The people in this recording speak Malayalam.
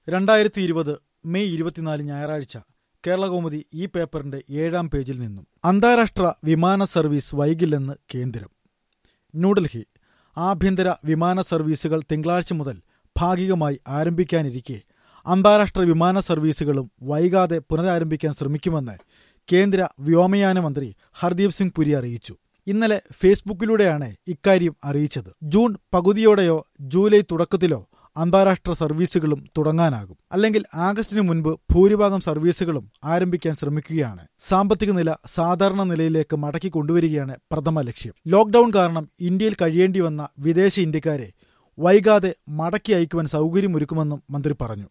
രണ്ടായിരത്തി ഇരുപത് മെയ് ഇരുപത്തിനാല് ഞായറാഴ്ച കേരളകൗമുദി ഈ പേപ്പറിന്റെ ഏഴാം പേജിൽ നിന്നും അന്താരാഷ്ട്ര വിമാന സർവീസ് വൈകില്ലെന്ന് കേന്ദ്രം ന്യൂഡൽഹി ആഭ്യന്തര വിമാന സർവീസുകൾ തിങ്കളാഴ്ച മുതൽ ഭാഗികമായി ആരംഭിക്കാനിരിക്കെ അന്താരാഷ്ട്ര വിമാന സർവീസുകളും വൈകാതെ പുനരാരംഭിക്കാൻ ശ്രമിക്കുമെന്ന് കേന്ദ്ര വ്യോമയാന മന്ത്രി ഹർദീപ് സിംഗ് പുരി അറിയിച്ചു ഇന്നലെ ഫേസ്ബുക്കിലൂടെയാണ് ഇക്കാര്യം അറിയിച്ചത് ജൂൺ പകുതിയോടെയോ ജൂലൈ തുടക്കത്തിലോ അന്താരാഷ്ട്ര സർവീസുകളും തുടങ്ങാനാകും അല്ലെങ്കിൽ ആഗസ്റ്റിന് മുൻപ് ഭൂരിഭാഗം സർവീസുകളും ആരംഭിക്കാൻ ശ്രമിക്കുകയാണ് സാമ്പത്തിക നില സാധാരണ നിലയിലേക്ക് മടക്കി കൊണ്ടുവരികയാണ് പ്രഥമ ലക്ഷ്യം ലോക്ഡൌൺ കാരണം ഇന്ത്യയിൽ കഴിയേണ്ടി വന്ന വിദേശ ഇന്ത്യക്കാരെ വൈകാതെ മടക്കി അയക്കുവാൻ സൗകര്യമൊരുക്കുമെന്നും മന്ത്രി പറഞ്ഞു